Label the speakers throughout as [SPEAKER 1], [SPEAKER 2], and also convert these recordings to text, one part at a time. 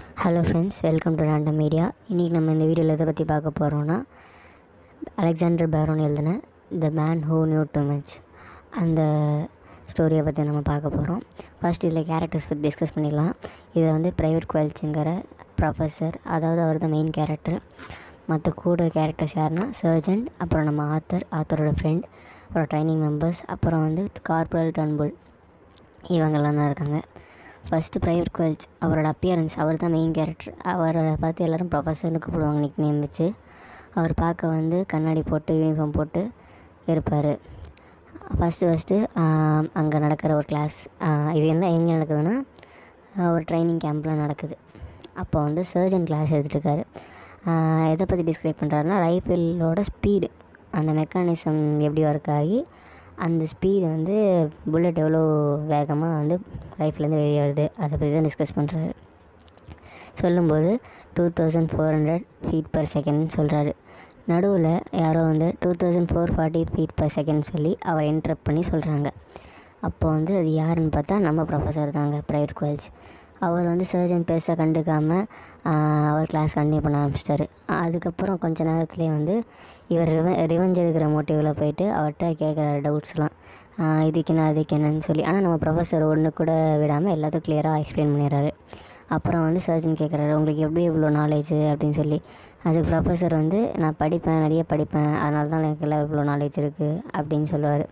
[SPEAKER 1] hello friends welcome to Random Media இன்றைக்கி நம்ம இந்த வீடியோவில் எதை பற்றி பார்க்க போகிறோன்னா அலெக்சாண்டர் பேரோன் எழுதின the man who knew too much அந்த ஸ்டோரியை பற்றி நம்ம பார்க்க போகிறோம் ஃபர்ஸ்ட் இதில் கேரக்டர்ஸ் பற்றி டிஸ்கஸ் பண்ணிடலாம் இதை வந்து ப்ரைவேட் குவாலிச்சிங்கிற ப்ரொஃபஸர் அதாவது அவர் தான் மெயின் கேரக்டர் மற்ற கூட கேரக்டர்ஸ் யாருன்னா சர்ஜன் அப்புறம் நம்ம ஆத்தர் ஆத்தரோட ஃப்ரெண்ட் அப்புறம் ட்ரைனிங் மெம்பர்ஸ் அப்புறம் வந்து கார்பரல் டன்புல் இவங்கெல்லாம் தான் இருக்காங்க ஃபஸ்ட்டு ப்ரைவேட் குவல்ச் அவரோட அப்பியரன்ஸ் அவர் தான் மெயின் கேரக்டர் அவரை பார்த்து எல்லோரும் ப்ரொஃபஸர்னு கூப்பிடுவாங்க நிக் நேம் வச்சு அவர் பார்க்க வந்து கண்ணாடி போட்டு யூனிஃபார்ம் போட்டு இருப்பார் ஃபஸ்ட்டு ஃபஸ்ட்டு அங்கே நடக்கிற ஒரு கிளாஸ் இது என்ன எங்கே நடக்குதுன்னா ஆஹ் ஒரு ட்ரைனிங் கேம்பில் நடக்குது அப்போ வந்து சர்ஜன் கிளாஸ் எடுத்துகிட்ருக்காரு எதை பற்றி டிஸ்கிரைப் பண்ணுறாருன்னா ரைஃபிளோட ஸ்பீடு அந்த மெக்கானிசம் எப்படி ஒர்க் ஆகி அந்த ஸ்பீடு வந்து புல்லட் எவ்வளோ வேகமாக வந்து ரைஃபிள்லேருந்து வெளியே வருது அதை பற்றி தான் டிஸ்கஸ் பண்ணுறாரு சொல்லும்போது two thousand four hundred feet per செகண்ட்னு சொல்கிறாரு நடுவில் யாரோ வந்து two thousand four forty feet per second சொல்லி அவர் இன்டரப்ட் பண்ணி சொல்கிறாங்க அப்போ வந்து அது யாருன்னு பார்த்தா நம்ம ப்ரொஃபஸர் தாங்க ப்ரைவேட் குவல்ஸ் அவர் வந்து சர்ஜன் பேச கண்டுக்காமல் அவர் கிளாஸ் கண்டினியூ பண்ண ஆரம்பிச்சிட்டாரு அதுக்கப்புறம் கொஞ்ச நேரத்துலேயே வந்து இவர் ரிவ ரிவெஞ்ச் எடுக்கிற மோட்டிவில் போயிட்டு அவர்கிட்ட கேட்குற டவுட்ஸ்லாம் இதுக்கு என்ன அதுக்கு என்னன்னு சொல்லி ஆனால் நம்ம ப்ரொஃபஸர் ஒன்று கூட விடாமல் எல்லாத்துக்கும் கிளியராக எக்ஸ்பிளைன் பண்ணிடுறாரு அப்புறம் வந்து சர்ஜன் கேட்குறாரு உங்களுக்கு எப்படி இவ்வளோ நாலேஜ் அப்படின்னு சொல்லி அதுக்கு ப்ரொஃபஸர் வந்து நான் படிப்பேன் நிறைய படிப்பேன் அதனால தான் எனக்கு எல்லாம் இவ்வளோ நாலேஜ் இருக்குது அப்படின்னு சொல்லுவார்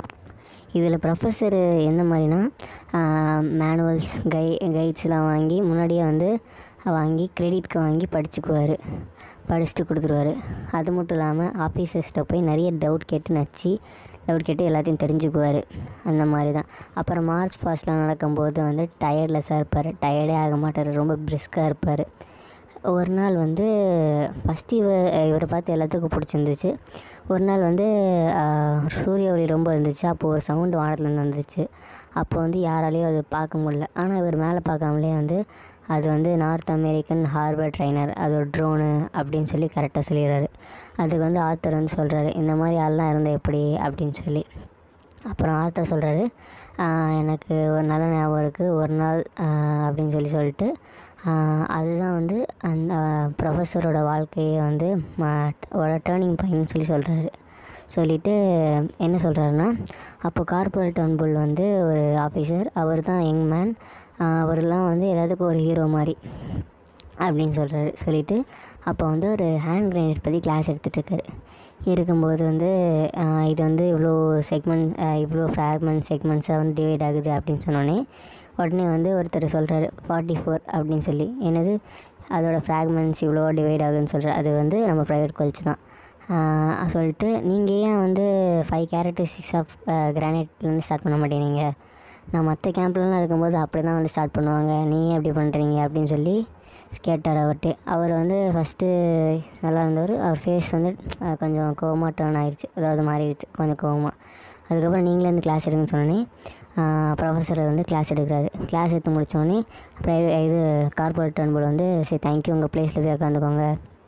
[SPEAKER 1] இதில் ப்ரொஃபஸர் எந்த மாதிரினா மேனுவல்ஸ் கை கைட்ஸ்லாம் வாங்கி முன்னாடியே வந்து வாங்கி கிரெடிட்க்கு வாங்கி படிச்சுக்குவார் படிச்சுட்டு கொடுத்துருவாரு அது மட்டும் இல்லாமல் ஆஃபீஸர்ஸ்கிட்ட போய் நிறைய டவுட் கேட்டு நச்சு டவுட் கேட்டு எல்லாத்தையும் தெரிஞ்சுக்குவார் அந்த மாதிரி தான் அப்புறம் மார்ச் ஃபாஸ்ட்லாம் நடக்கும்போது வந்து டயர்ட்லெஸ்ஸாக இருப்பார் டயர்டே ஆக மாட்டார் ரொம்ப பிரிஸ்காக இருப்பார் ஒரு நாள் வந்து ஃபஸ்ட்டு இவ இவரை பார்த்து எல்லாத்துக்கும் பிடிச்சிருந்துச்சு ஒரு நாள் வந்து ஆஹ், சூரிய ஒளி ரொம்ப இருந்துச்சு அப்போது ஒரு சவுண்டு வானத்துலேருந்து வந்துச்சு அப்போ வந்து யாராலையும் அது பார்க்க முடியல ஆனால் இவர் மேலே பார்க்காமலே வந்து அது வந்து நார்த் அமெரிக்கன் ஹார்பர் ட்ரைனர் அது ஒரு ட்ரோனு அப்படின்னு சொல்லி கரெக்டாக சொல்லிடுறாரு அதுக்கு வந்து ஆத்தர் வந்து சொல்கிறாரு இந்த மாதிரி ஆள்லாம் இருந்தால் எப்படி அப்படின்னு சொல்லி அப்புறம் ஆத்தர் சொல்கிறாரு எனக்கு ஒரு நல்ல ஞாபகம் இருக்குது ஒரு நாள் ஆஹ், அப்படின்னு சொல்லி சொல்லிட்டு ஆஹ், அதுதான் வந்து அந்த ப்ரொஃபஸரோட வாழ்க்கையை வந்து டேர்னிங் பாயிண்ட்னு சொல்லி சொல்கிறாரு சொல்லிவிட்டு என்ன சொல்கிறாருன்னா அப்போ கார்பரேட் அன்புல் வந்து ஒரு ஆஃபீஸர் அவர் தான் யங் மேன் அவரெல்லாம் வந்து எல்லாத்துக்கும் ஒரு ஹீரோ மாதிரி அப்படின்னு சொல்கிறாரு சொல்லிவிட்டு அப்போ வந்து ஒரு ஹேண்ட் கிரைனேட் பற்றி கிளாஸ் எடுத்துகிட்ருக்காரு இருக்கும்போது வந்து ஆஹ், இது வந்து இவ்வளோ செக்மெண்ட் இவ்வளோ ஃப்ராக்மெண்ட் செக்மெண்ட்ஸாக வந்து டிவைட் ஆகுது அப்படின்னு சொன்னோடனே உடனே வந்து ஒருத்தர் சொல்கிறாரு ஃபார்ட்டி ஃபோர் அப்படின்னு சொல்லி என்னது அதோட ஃப்ராக்மெண்ட்ஸ் இவ்வளோ டிவைட் ஆகுதுன்னு சொல்கிறார் அது வந்து நம்ம ப்ரைவேட் கோல்ஸ் தான் ஆஹ், சொல்லிட்டு நீங்கள் ஏன் வந்து ஃபைவ் கேரக்டரிஸ்டிக்ஸ் ஆஃப் கிரானைட்லேருந்து ஸ்டார்ட் பண்ண மாட்டேங்கிறீங்க நான் மற்ற கேம்ப்லலாம் இருக்கும்போது அப்படி தான் வந்து ஸ்டார்ட் பண்ணுவாங்க நீங்கள் எப்படி பண்ணுறீங்க அப்படின்னு சொல்லி கேட்டார் அவர்கிட்ட அவர் வந்து ஃபஸ்ட்டு நல்லா இருந்தவர் அவர் ஃபேஸ் வந்து அஹ், கொஞ்சம் கோவமாக டேர்ன் ஆயிடுச்சு அதாவது மாறிடுச்சு கொஞ்சம் கோவமாக அதுக்கப்புறம் நீங்களே வந்து கிளாஸ் எடுங்கன்னு சொன்னோன்னே ப்ரொஃபஸர் வந்து கிளாஸ் எடுக்கிறாரு கிளாஸ் எடுத்து முடித்தோடனே ப்ரைவேட் இது கார்பரேட் டர்ன்போர்டு வந்து சரி தேங்க்யூ உங்கள் ப்ளேஸில் போய் உட்காந்துக்கோங்க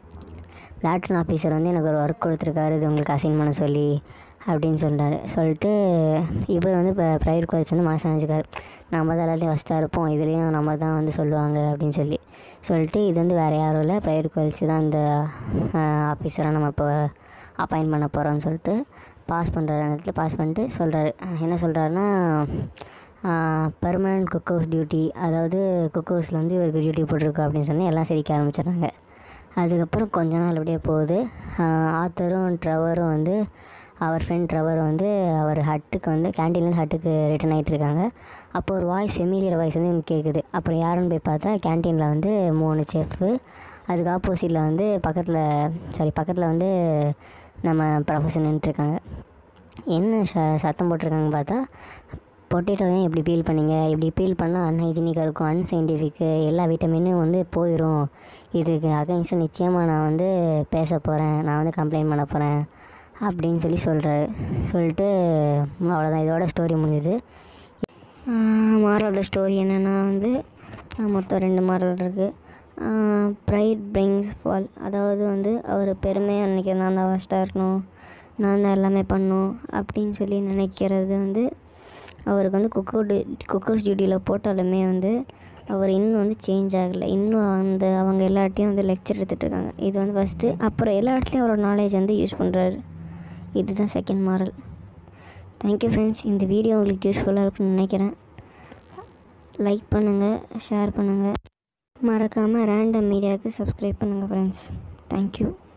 [SPEAKER 1] லேட்ரன் ஆஃபீஸர் வந்து எனக்கு ஒரு ஒர்க் கொடுத்துருக்காரு இது உங்களுக்கு அசைன் பண்ண சொல்லி அப்படின்னு சொல்கிறாரு சொல்லிட்டு இவர் வந்து இப்போ ப்ரைவேட் காலேஜ் வந்து மனசு நினச்சிக்காரு நம்ம தான் எல்லாத்தையும் ஃபஸ்ட்டாக இருப்போம் இதுலேயும் நம்ம தான் வந்து சொல்லுவாங்க அப்படின்னு சொல்லி சொல்லிட்டு இது வந்து வேறு யாரும் இல்லை ப்ரைவேட் காலேஜ் தான் இந்த ஆஃபீஸராக நம்ம இப்போ அப்பாயின்ட் பண்ண போகிறோம்னு சொல்லிட்டு பாஸ் பண்ணுறாரு அந்த இடத்துல பாஸ் பண்ணிட்டு சொல்கிறாரு என்ன சொல்கிறாருன்னா பெர்மனன்ட் குக் ஹவுஸ் டியூட்டி அதாவது குக் ஹவுஸில் வந்து இவருக்கு டியூட்டி போட்டிருக்கு அப்படின்னு சொல்லி எல்லாம் சிரிக்க ஆரம்பிச்சிடுறாங்க அதுக்கப்புறம் கொஞ்ச நாள் அப்படியே போகுது ஆத்தரும் ட்ரவரும் வந்து அவர் ஃப்ரெண்ட் ட்ரவர் வந்து அவர் ஹட்டுக்கு வந்து கேன்டீன்லேருந்து ஹட்டுக்கு ரிட்டர்ன் ஆகிட்டு இருக்காங்க அப்போ ஒரு வாய்ஸ் ஃபெமிலியர் வாய்ஸ் வந்து எனக்கு கேட்குது அப்புறம் யாருன்னு போய் பார்த்தா கேன்டீனில் வந்து மூணு செஃப்பு அதுக்கு ஆப்போசிட்டில் வந்து பக்கத்தில் சாரி பக்கத்தில் வந்து நம்ம ப்ரொஃபஸர் நின்றுருக்காங்க என்ன ச சத்தம் போட்டிருக்காங்கன்னு பார்த்தா பொட்டேட்டோவை எப்படி பீல் பண்ணீங்க இப்படி பீல் பண்ணால் அன்ஹைஜீனிக்காக இருக்கும் அன்சைன்டிஃபிக்கு எல்லா விட்டமினும் வந்து போயிடும் இதுக்கு அகைன்ஸ்டாக நிச்சயமாக நான் வந்து பேச போகிறேன் நான் வந்து கம்ப்ளைண்ட் பண்ண போகிறேன் அப்படின்னு சொல்லி சொல்கிறாரு சொல்லிட்டு அவ்வளோதான் இதோட ஸ்டோரி முடிஞ்சுது மாரோட ஸ்டோரி என்னென்னா வந்து ஆஹ் மொத்தம் ரெண்டு மாரல் இருக்குது ப்ரைட் பிரிங்ஸ் ஃபால் அதாவது வந்து அவர் பெருமையாக நினைக்கிற நான் தான் ஃபஸ்ட்டாக இருக்கணும் நான் தான் எல்லாமே பண்ணணும் அப்படின்னு சொல்லி நினைக்கிறது வந்து அவருக்கு வந்து குக்கோ குக்கோஸ் டியூட்டியில் போட்டாலுமே வந்து அவர் இன்னும் வந்து சேஞ்ச் ஆகலை இன்னும் அந்த அவங்க எல்லாட்டையும் வந்து லெக்சர் எடுத்துகிட்டு இருக்காங்க இது வந்து ஃபஸ்ட்டு அப்புறம் எல்லா இடத்துலையும் அவரோட நாலேஜ் வந்து யூஸ் பண்ணுறாரு இதுதான் செகண்ட் மாரல் தேங்க்யூ ஃப்ரெண்ட்ஸ் இந்த வீடியோ உங்களுக்கு யூஸ்ஃபுல்லாக இருக்குன்னு நினைக்கிறேன் லைக் பண்ணுங்கள் ஷேர் பண்ணுங்கள் மறக்காமல் ரேண்டம் மீடியாவுக்கு சப்ஸ்கிரைப் பண்ணுங்கள் ஃப்ரெண்ட்ஸ் தேங்க்யூ